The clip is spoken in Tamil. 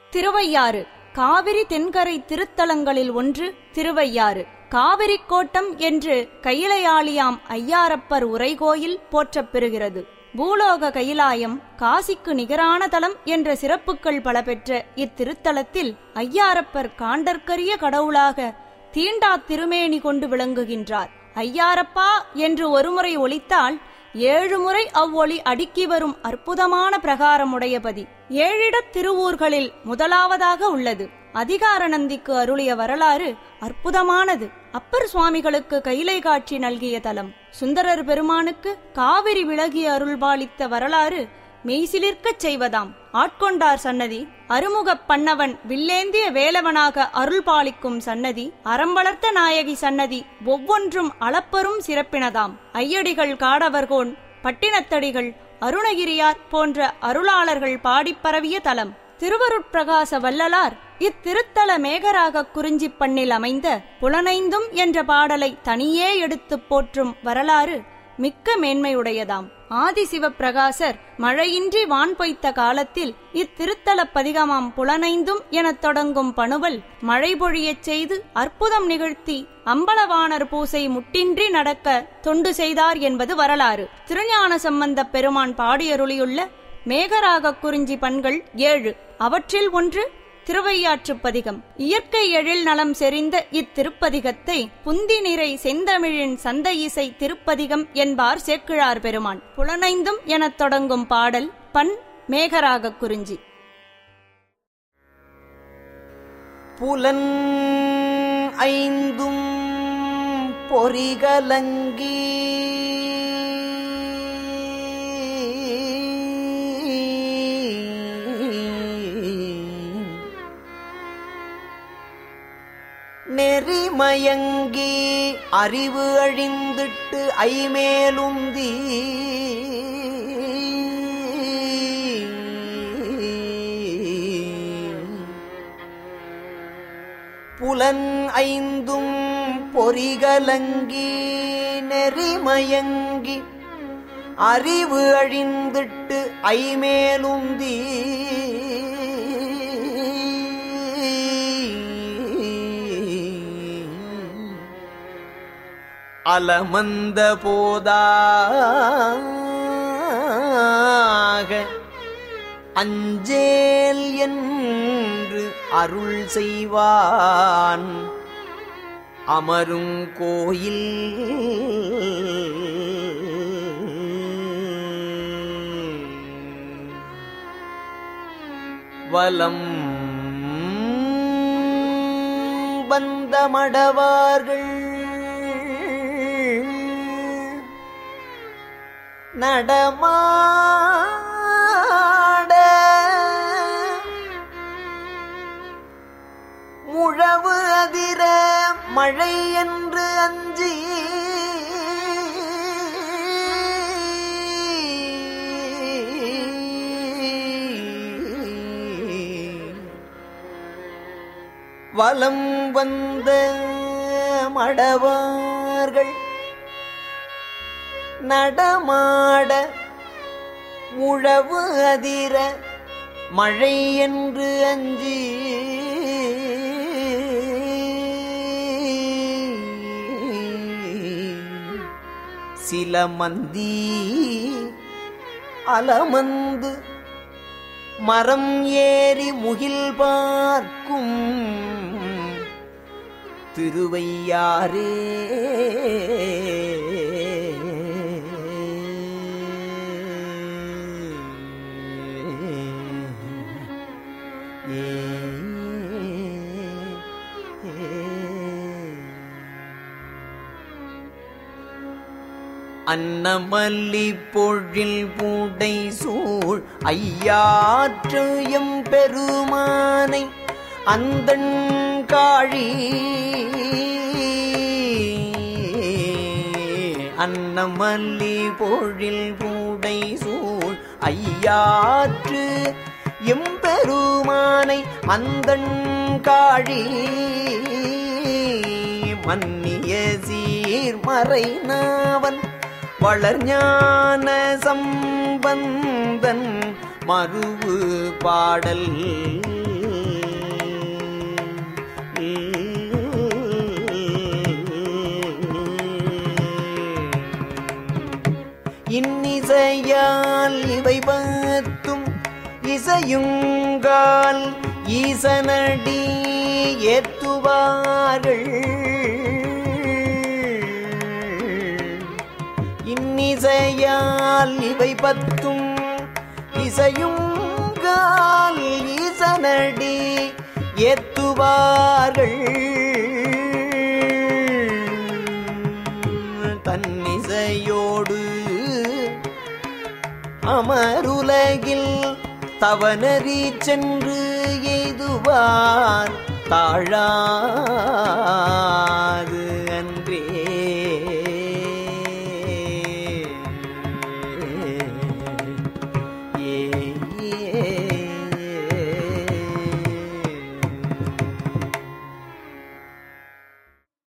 திருவையாறு காவிரி தென்கரை திருத்தலங்களில் ஒன்று திருவையாறு காவிரி கோட்டம் என்று கையிலையாளியாம் ஐயாரப்பர் உரைகோயில் போற்றப் பெறுகிறது பூலோக கைலாயம் காசிக்கு நிகரான தலம் என்ற சிறப்புகள் பல பெற்ற இத்திருத்தலத்தில் ஐயாரப்பர் காண்டற்கரிய கடவுளாக தீண்டா திருமேனி கொண்டு விளங்குகின்றார் ஐயாரப்பா என்று ஒருமுறை ஒலித்தால் ஏழு முறை அவ்வொளி அடுக்கி வரும் அற்புதமான பிரகாரமுடையபதி ஏழிடத் திருவூர்களில் முதலாவதாக உள்ளது அதிகார நந்திக்கு அருளிய வரலாறு அற்புதமானது அப்பர் சுவாமிகளுக்கு கைலை காட்சி நல்கிய தலம் சுந்தரர் பெருமானுக்கு காவிரி விலகிய அருள்பாலித்த வரலாறு மெய்சிலிர்க்கச் செய்வதாம் ஆட்கொண்டார் சன்னதி அருமுகப் பண்ணவன் வில்லேந்திய வேலவனாக அருள்பாலிக்கும் சன்னதி அறம்பளர்த்த நாயகி சன்னதி ஒவ்வொன்றும் அளப்பரும் சிறப்பினதாம் ஐயடிகள் காடவர்கோன் பட்டினத்தடிகள் அருணகிரியார் போன்ற அருளாளர்கள் பாடிப் பரவிய தலம் திருவருட்பிரகாச வல்லலார் இத்திருத்தல மேகராக குறிஞ்சி பண்ணில் அமைந்த புலனைந்தும் என்ற பாடலை தனியே எடுத்துப் போற்றும் வரலாறு மிக்க மேன்மையுடையதாம் ஆதிசிவப்பிரகாசர் மழையின்றி வான் பொய்த்த காலத்தில் இத்திருத்தலப் பதிகமாம் புலனைந்தும் எனத் தொடங்கும் பணுவல் மழை பொழியச் செய்து அற்புதம் நிகழ்த்தி அம்பலவாணர் பூசை முட்டின்றி நடக்க தொண்டு செய்தார் என்பது வரலாறு திருஞான சம்பந்தப் பெருமான் பாடியருளியுள்ள மேகராக குறிஞ்சி பண்கள் ஏழு அவற்றில் ஒன்று திருவையாற்றுப் பதிகம் இயற்கை எழில் நலம் செறிந்த இத்திருப்பதிகத்தை புந்தி நிறை செந்தமிழின் சந்த இசை திருப்பதிகம் என்பார் சேக்கிழார் பெருமான் புலனைந்தும் எனத் தொடங்கும் பாடல் பண் மேகராக குறிஞ்சி புலன் ஐந்தும் பொறிகலங்கி நெறிமயங்கி அறிவு அழிந்திட்டு ஐமேலுந்தி புலன் ஐந்தும் பொறிகலங்கி நெறிமயங்கி அறிவு அழிந்திட்டு ஐமேலுந்தி அலமந்த போதாக அஞ்சேல் என்று அருள் செய்வான் அமரும் கோயில் வலம் வந்த மடவார்கள் நடமாட முழவு அதிர மழை என்று அஞ்சி வலம் வந்த மடவார்கள் நடமாட முழவு அதிர மழை என்று அஞ்சி சில மந்தி அலமந்து மரம் ஏறி முகில் பார்க்கும் திருவையாரே அன்னமல்லி பொழில் பூடை சூழ் ஐயாற்று எம் பெருமானை அந்தன் காழி அன்னமல்லி பொழில் பூடை சூழ் ஐயாற்று எம்பெருமானை அந்தன் காழி மன்னிய சீர்மறை நாவன் வளர்ஞான சம்பந்தன் மருவு பாடல் இன்னிசையால் இவை பத்தும் இசையுங்கால் ஈசனடி ஏத்துவார்கள் இன்னிசையால் இவை பத்தும் இசையுங்கால் ஈசனடி ஏத்துவார்கள் தன்னிசையோடு அமருலகில் தவனறி சென்று எய்துவார் தாழாது